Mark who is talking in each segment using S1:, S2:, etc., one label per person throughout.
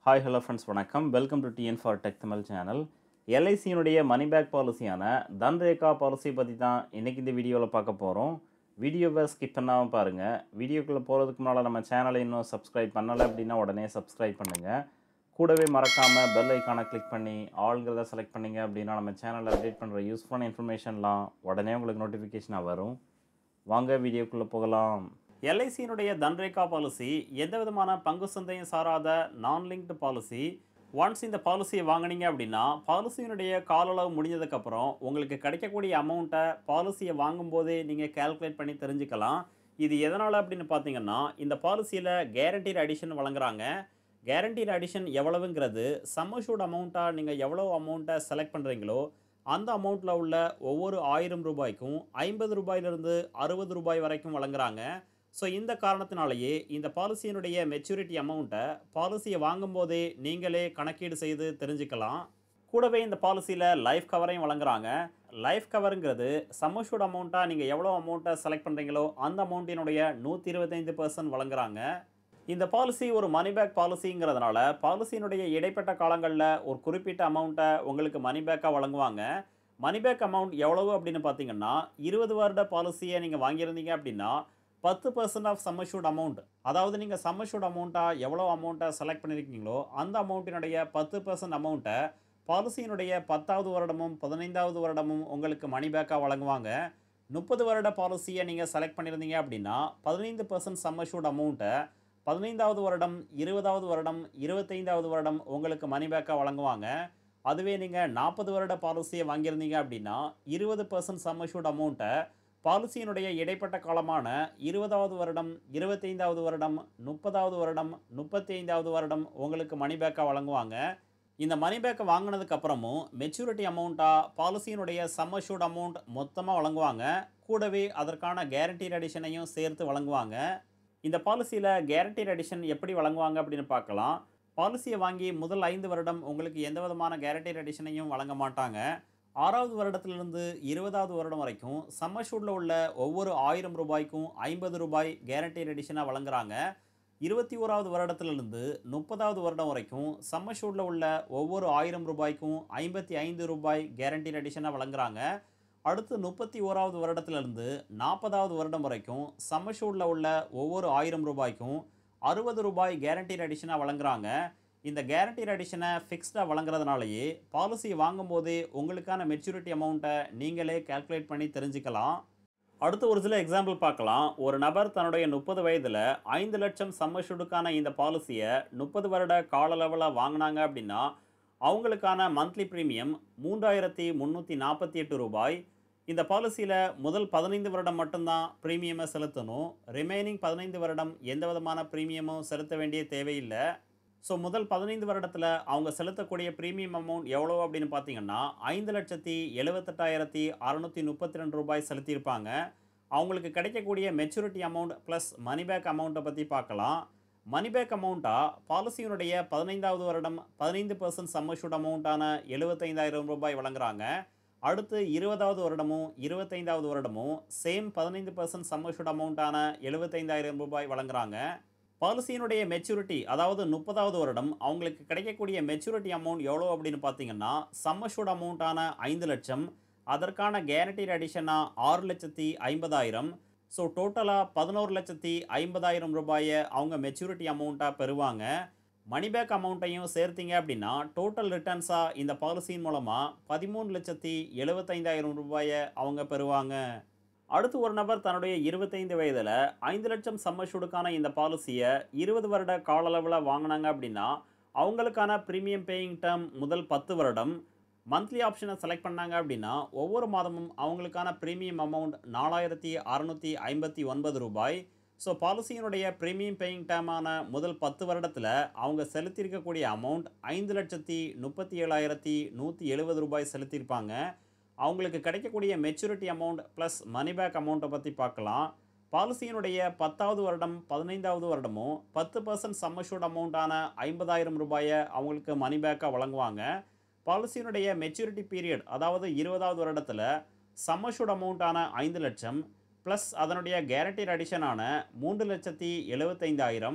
S1: hi hello friends வணக்கம் welcome to TN four tech Tamil channel எல்ஐசியினுடைய money back பாலிசியான Dhanrekha policy பற்றி தான் இன்றைக்கி இந்த வீடியோவில் பார்க்க போகிறோம் வீடியோவை ஸ்கிப் பண்ணாமல் பாருங்கள் வீடியோக்குள்ளே போகிறதுக்கு முன்னால் நம்ம சேனலை இன்னும் சப்ஸ்கிரைப் பண்ணலை அப்படின்னா உடனே சப்ஸ்கிரைப் பண்ணுங்கள் கூடவே மறக்காமல் பெல் ஐக்கானை கிளிக் பண்ணி ஆளுங்கிறத செலக்ட் பண்ணீங்க அப்படின்னா நம்ம சேனலில் அப்டேட் பண்ணுற யூஸ்ஃபுல்லான இன்ஃபர்மேஷன்லாம் உடனே உங்களுக்கு நோட்டிஃபிகேஷனாக வரும் வாங்க வீடியோக்குள்ளே போகலாம் எல்ஐசியினுடைய தன்ரேகா பாலிசி எந்த விதமான பங்கு சந்தையும் சாராத நான் லிங்க்டு பாலிசி ஒன்ஸ் இந்த பாலிசியை வாங்குனீங்க அப்படின்னா பாலிசியினுடைய கால அளவு முடிஞ்சதுக்கப்புறம் உங்களுக்கு கிடைக்கக்கூடிய அமௌண்ட்டை பாலிசியை வாங்கும்போதே நீங்கள் கால்குலேட் பண்ணி தெரிஞ்சுக்கலாம் இது எதனால் அப்படின்னு பார்த்தீங்கன்னா இந்த பாலிசியில் கேரண்டீட் அடிஷன் வழங்குறாங்க கேரண்டீட் அடிஷன் எவ்வளவுங்கிறது சம்மஷூட் அமௌண்ட்டாக நீங்கள் எவ்வளோ அமௌண்ட்டை செலக்ட் பண்ணுறீங்களோ அந்த அமௌண்ட்டில் உள்ள ஒவ்வொரு ஆயிரம் ரூபாய்க்கும் ஐம்பது ரூபாயிலிருந்து அறுபது ரூபாய் வரைக்கும் வழங்குறாங்க ஸோ இந்த காரணத்தினாலேயே இந்த பாலிசியினுடைய மெச்சூரிட்டி அமௌண்ட்டை பாலிசியை வாங்கும்போதே நீங்களே கணக்கீடு செய்து தெரிஞ்சுக்கலாம் கூடவே இந்த பாலிசியில் லைஃப் கவரையும் வழங்குறாங்க லைஃப் கவருங்கிறது சம்மஷூட் அமௌண்ட்டாக நீங்கள் எவ்வளோ அமௌண்ட்டை செலக்ட் பண்ணுறீங்களோ அந்த அமௌண்ட்டினுடைய நூற்றி இருபத்தைந்து பர்சன்ட் வழங்குறாங்க இந்த பாலிசி ஒரு மணி பேக் பாலிசிங்கிறதுனால பாலிசியினுடைய இடைப்பட்ட காலங்களில் ஒரு குறிப்பிட்ட அமௌண்ட்டை உங்களுக்கு மணி பேக்காக வழங்குவாங்க மணி பேக் அமௌண்ட் எவ்வளவு அப்படின்னு பார்த்தீங்கன்னா இருபது வருட பாலிசியை நீங்கள் வாங்கியிருந்தீங்க அப்படின்னா பத்து பர்சன்ட் ஆஃப் சம்மஷூட் அமௌண்ட் அதாவது நீங்கள் சம்மஷூட் அமௌண்ட்டாக எவ்வளோ அமௌண்ட்டை செலக்ட் பண்ணியிருக்கீங்களோ அந்த அமௌண்ட்டினுடைய பத்து பர்சன்ட் அமௌண்ட்டை பாலிசியினுடைய பத்தாவது வருடமும் பதினைந்தாவது வருடமும் உங்களுக்கு மணி பேக்காக வழங்குவாங்க முப்பது வருட பாலிசியை நீங்கள் செலக்ட் பண்ணியிருந்தீங்க அப்படின்னா பதினைந்து பர்சன்ட் சம்மஷூட் அமௌண்ட்டை பதினைந்தாவது வருடம் இருபதாவது வருடம் இருபத்தைந்தாவது வருடம் உங்களுக்கு மணி பேக்காக வழங்குவாங்க அதுவே நீங்கள் நாற்பது வருட பாலிசியை வாங்கியிருந்தீங்க அப்படின்னா இருபது பர்சன்ட் சம்மஷூட் அமௌண்ட்டை பாலிசியினுடைய இடைப்பட்ட காலமான இருபதாவது வருடம் இருபத்தைந்தாவது வருடம் முப்பதாவது வருடம் முப்பத்தி ஐந்தாவது வருடம் உங்களுக்கு மணி பேக்காக வழங்குவாங்க இந்த மணி பேக்கை வாங்கினதுக்கு அப்புறமும் மெச்சூரிட்டி அமௌண்ட்டாக பாலிசியினுடைய சம்மஷூட் அமௌண்ட் மொத்தமாக வழங்குவாங்க கூடவே அதற்கான கேரண்டீட் அடிஷனையும் சேர்த்து வழங்குவாங்க இந்த பாலிசியில் கேரண்டீட் அடிஷன் எப்படி வழங்குவாங்க அப்படின்னு பார்க்கலாம் பாலிசியை வாங்கி முதல் ஐந்து வருடம் உங்களுக்கு எந்த விதமான கேரண்டீட் அடிஷனையும் வழங்க மாட்டாங்க ஆறாவது வருடத்திலிருந்து இருபதாவது வருடம் வரைக்கும் சம்மஷூட்டில் உள்ள ஒவ்வொரு ஆயிரம் ரூபாய்க்கும் ஐம்பது ரூபாய் கேரண்டீட் அடிஷனாக வழங்குறாங்க இருபத்தி ஓராவது வருடத்திலிருந்து முப்பதாவது வருடம் வரைக்கும் சம்மஷூட்டில் உள்ள ஒவ்வொரு ஆயிரம் ரூபாய்க்கும் ஐம்பத்தி ஐந்து ரூபாய் கேரண்டீட் அடிஷனாக வழங்குறாங்க அடுத்து முப்பத்தி ஓராவது வருடத்திலிருந்து நாற்பதாவது வருடம் வரைக்கும் சம்மஷூட்டில் உள்ள ஒவ்வொரு ஆயிரம் ரூபாய்க்கும் அறுபது ரூபாய் கேரண்டீட் அடிஷனாக வழங்குறாங்க இந்த கேரண்டீட் அடிஷனை ஃபிக்ஸ்டாக வழங்குறதுனாலேயே பாலிசி வாங்கும்போதே உங்களுக்கான மெச்சூரிட்டி அமௌண்ட்டை நீங்களே கால்குலேட் பண்ணி தெரிஞ்சுக்கலாம் அடுத்து ஒரு சில எக்ஸாம்பிள் பார்க்கலாம் ஒரு நபர் தன்னுடைய முப்பது வயதில் ஐந்து லட்சம் சம்மஷூடுக்கான இந்த பாலிசியை முப்பது வருட கால அளவில் வாங்கினாங்க அப்படின்னா அவங்களுக்கான மந்த்லி ப்ரீமியம் மூன்றாயிரத்தி முந்நூற்றி நாற்பத்தி எட்டு ரூபாய் இந்த பாலிசியில் முதல் பதினைந்து வருடம் மட்டும்தான் ப்ரீமியமை செலுத்தணும் ரிமைனிங் பதினைந்து வருடம் எந்த விதமான ப்ரீமியமும் செலுத்த வேண்டிய தேவையில்லை ஸோ முதல் பதினைந்து வருடத்தில் அவங்க செலுத்தக்கூடிய ப்ரீமியம் அமௌண்ட் எவ்வளோ அப்படின்னு பார்த்தீங்கன்னா ஐந்து லட்சத்தி எழுபத்தெட்டாயிரத்தி அறநூற்றி முப்பத்தி ரெண்டு ரூபாய் செலுத்தியிருப்பாங்க அவங்களுக்கு கிடைக்கக்கூடிய maturity amount plus money back அமௌண்ட்டை பற்றி பார்க்கலாம் மணி பேக் அமௌண்ட்டாக பாலிசியினுடைய பதினைந்தாவது வருடம் பதினைந்து பர்சன்ட் சம்மஷூட் அமௌண்ட்டான எழுபத்தைந்தாயிரம் ரூபாய் வழங்குறாங்க அடுத்து இருபதாவது வருடமும் இருபத்தைந்தாவது வருடமும் சேம் பதினைந்து பர்சன்ட் சம்மஷூட் அமௌண்ட்டான எழுபத்தைந்தாயிரம் ரூபாய் வழங்குறாங்க பாலிசியினுடைய மெச்சூரிட்டி அதாவது முப்பதாவது வருடம் அவங்களுக்கு கிடைக்கக்கூடிய மெச்சூரிட்டி அமௌண்ட் எவ்வளோ அப்படின்னு பார்த்தீங்கன்னா சம்மஷூட் அமௌண்ட்டான ஐந்து லட்சம் அதற்கான கேரண்டீட் அடிஷனாக ஆறு லட்சத்தி ஐம்பதாயிரம் ஸோ டோட்டலாக பதினோரு லட்சத்தி ஐம்பதாயிரம் ரூபாயை அவங்க மெச்சூரிட்டி அமௌண்ட்டாக பெறுவாங்க மணி பேக் அமௌண்ட்டையும் சேர்த்தீங்க அப்படின்னா டோட்டல் ரிட்டர்ன்ஸாக இந்த பாலிசியின் மூலமாக பதிமூணு லட்சத்தி எழுபத்தைந்தாயிரம் ரூபாயை அவங்க பெறுவாங்க அடுத்து ஒரு நபர் தன்னுடைய இருபத்தைந்து வயதில் ஐந்து லட்சம் சம்மஷூடுக்கான இந்த பாலிசியை இருபது வருட கால அளவில் வாங்கினாங்க அப்படின்னா அவங்களுக்கான ப்ரீமியம் பேயிங் டேர்ம் முதல் பத்து வருடம் மந்த்லி ஆப்ஷனை செலக்ட் பண்ணாங்க அப்படின்னா ஒவ்வொரு மாதமும் அவங்களுக்கான ப்ரீமியம் அமௌண்ட் நாலாயிரத்தி அறநூற்றி ஐம்பத்தி ஒன்பது ரூபாய் ஸோ பாலிசியினுடைய ப்ரீமியம் பேயிங் டேமான முதல் பத்து வருடத்தில் அவங்க செலுத்தியிருக்கக்கூடிய அமௌண்ட் ஐந்து லட்சத்தி முப்பத்தி ஏழாயிரத்தி நூற்றி எழுபது ரூபாய் செலுத்தியிருப்பாங்க அவங்களுக்கு கிடைக்கக்கூடிய maturity amount plus money back அமௌண்ட்டை பற்றி பார்க்கலாம் பாலிசியினுடைய பத்தாவது வருடம் பதினைந்தாவது வருடமும் பத்து பர்சன்ட் சம்மஷூட் அமௌண்ட்டான ஐம்பதாயிரம் ரூபாயை அவங்களுக்கு மணி பேக்காக வழங்குவாங்க பாலிசியினுடைய மெச்சூரிட்டி பீரியட் அதாவது இருபதாவது வருடத்தில் சம்மஷூட் அமௌண்ட்டான ஐந்து லட்சம் ப்ளஸ் அதனுடைய கேரண்டீட் அடிஷனான மூன்று லட்சத்தி எழுபத்தைந்தாயிரம்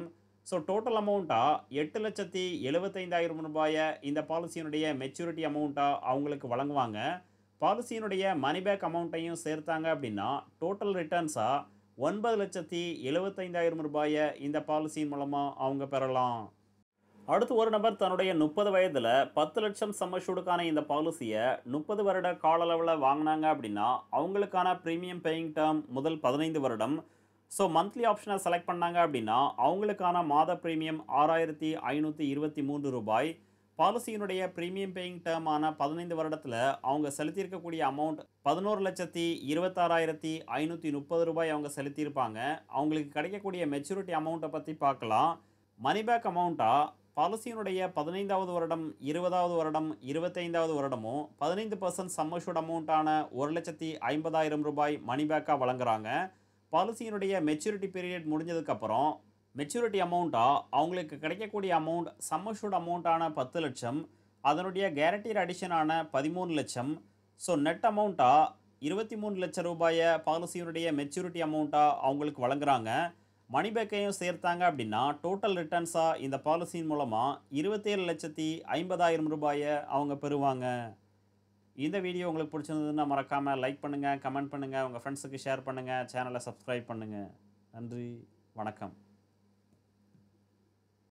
S1: ஸோ டோட்டல் அமௌண்ட்டாக எட்டு லட்சத்தி எழுபத்தைந்தாயிரம் ரூபாயை இந்த பாலிசியினுடைய மெச்சூரிட்டி அமௌண்ட்டாக அவங்களுக்கு வழங்குவாங்க பாலிசியினுடைய மணி பேக் அமௌண்ட்டையும் சேர்த்தாங்க அப்படின்னா டோட்டல் ரிட்டர்ன்ஸாக ஒன்பது லட்சத்தி எழுபத்தைந்தாயிரம் ரூபாயை இந்த பாலிசியின் மூலமாக அவங்க பெறலாம் அடுத்து ஒரு நபர் தன்னுடைய முப்பது வயதில் பத்து லட்சம் சம்மஷூடுக்கான இந்த பாலிசியை முப்பது வருட கால அளவில் வாங்கினாங்க அப்படின்னா அவங்களுக்கான ப்ரீமியம் பேயிங் டேர்ம் முதல் பதினைந்து வருடம் ஸோ மந்த்லி ஆப்ஷனை செலக்ட் பண்ணாங்க அப்படின்னா அவங்களுக்கான மாத ப்ரீமியம் ஆறாயிரத்தி ஐநூற்றி இருபத்தி மூன்று ரூபாய் பாலிசியினுடைய ப்ரீமியம் பேயிங் டேர்மான பதினைந்து வருடத்தில் அவங்க செலுத்தியிருக்கக்கூடிய அமௌண்ட் பதினோரு லட்சத்தி இருபத்தாறாயிரத்தி ஐநூற்றி முப்பது ரூபாய் அவங்க செலுத்தியிருப்பாங்க அவங்களுக்கு கிடைக்கக்கூடிய மெச்சூரிட்டி அமௌண்ட்டை பற்றி பார்க்கலாம் மணி பேக் அமௌண்ட்டாக பாலிசியினுடைய பதினைந்தாவது வருடம் இருபதாவது வருடம் இருபத்தைந்தாவது வருடமும் பதினைந்து பர்சன்ட் சம்மஷூட் அமௌண்ட்டான ஒரு லட்சத்தி ஐம்பதாயிரம் ரூபாய் மணி பேக்காக வழங்குறாங்க பாலிசியினுடைய மெச்சூரிட்டி பீரியட் முடிஞ்சதுக்கப்புறம் மெச்சூரிட்டி அமௌண்ட்டாக அவங்களுக்கு கிடைக்கக்கூடிய அமௌண்ட் சம்மஷூட் அமௌண்ட்டான பத்து லட்சம் அதனுடைய கேரண்டீர் அடிஷனான பதிமூணு லட்சம் ஸோ நெட் அமௌண்ட்டாக இருபத்தி மூணு லட்சம் ரூபாயை பாலிசியினுடைய மெச்சூரிட்டி அமௌண்ட்டாக அவங்களுக்கு வழங்குறாங்க மணி பேக்கையும் சேர்த்தாங்க அப்படின்னா டோட்டல் ரிட்டர்ன்ஸாக இந்த பாலிசியின் மூலமாக இருபத்தேழு லட்சத்தி ஐம்பதாயிரம் ரூபாயை அவங்க பெறுவாங்க இந்த வீடியோ உங்களுக்கு பிடிச்சிருந்ததுன்னா மறக்காமல் லைக் பண்ணுங்கள் கமெண்ட் பண்ணுங்கள் உங்கள் ஃப்ரெண்ட்ஸுக்கு ஷேர் பண்ணுங்கள் சேனலை சப்ஸ்கிரைப் பண்ணுங்கள் நன்றி வணக்கம்